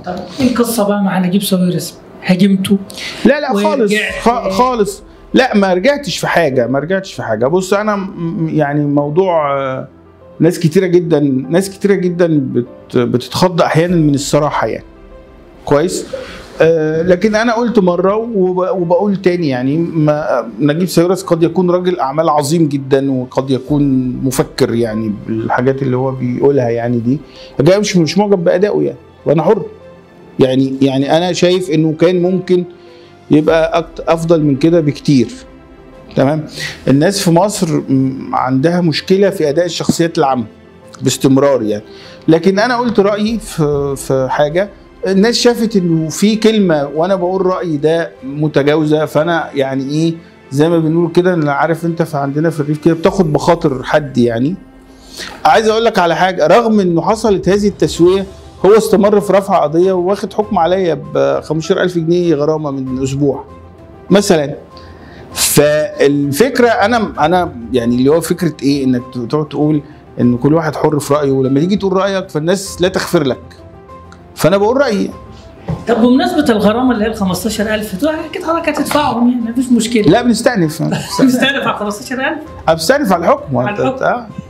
طب ايه القصه بقى مع نجيب ساويرس؟ هاجمته لا لا خالص ورجعت- خ- خالص لا ما رجعتش في حاجه ما رجعتش في حاجه بص انا م- يعني موضوع آه، ناس كتيره جدا ناس كتيره جدا بت بتتخض احيانا من الصراحه يعني كويس آه لكن انا قلت مره وب- وبقول تاني يعني ما نجيب ساويرس قد يكون راجل اعمال عظيم جدا وقد يكون مفكر يعني بالحاجات اللي هو بيقولها يعني دي جاي مش مش معجب بادائه يعني وانا حر يعني يعني انا شايف انه كان ممكن يبقى أكت- افضل من كده بكتير تمام الناس في مصر م- عندها مشكله في اداء الشخصيات العامه باستمرار يعني لكن انا قلت رايي في في حاجه الناس شافت انه في كلمه وانا بقول رايي ده متجاوزه فانا يعني ايه زي ما بنقول كده ان عارف انت في عندنا في الريف كده بتاخد بخاطر حد يعني عايز اقول لك على حاجه رغم انه حصلت هذه التسويه هو استمر في رفع قضيه واخد حكم عليا ب 15000 جنيه غرامه من اسبوع مثلا فالفكره انا انا يعني اللي هو فكره ايه انك تقعد تقول ان كل واحد حر في رايه ولما تيجي تقول رايك فالناس لا تغفر لك فانا بقول رايي طب بمناسبه الغرامه اللي هي ال 15000 دول اكيد حضرتك هتدفعهم يعني مفيش مشكله لا بنستأنف مستهدف على 15000 بستأنف على الحكم على الحكم. آه.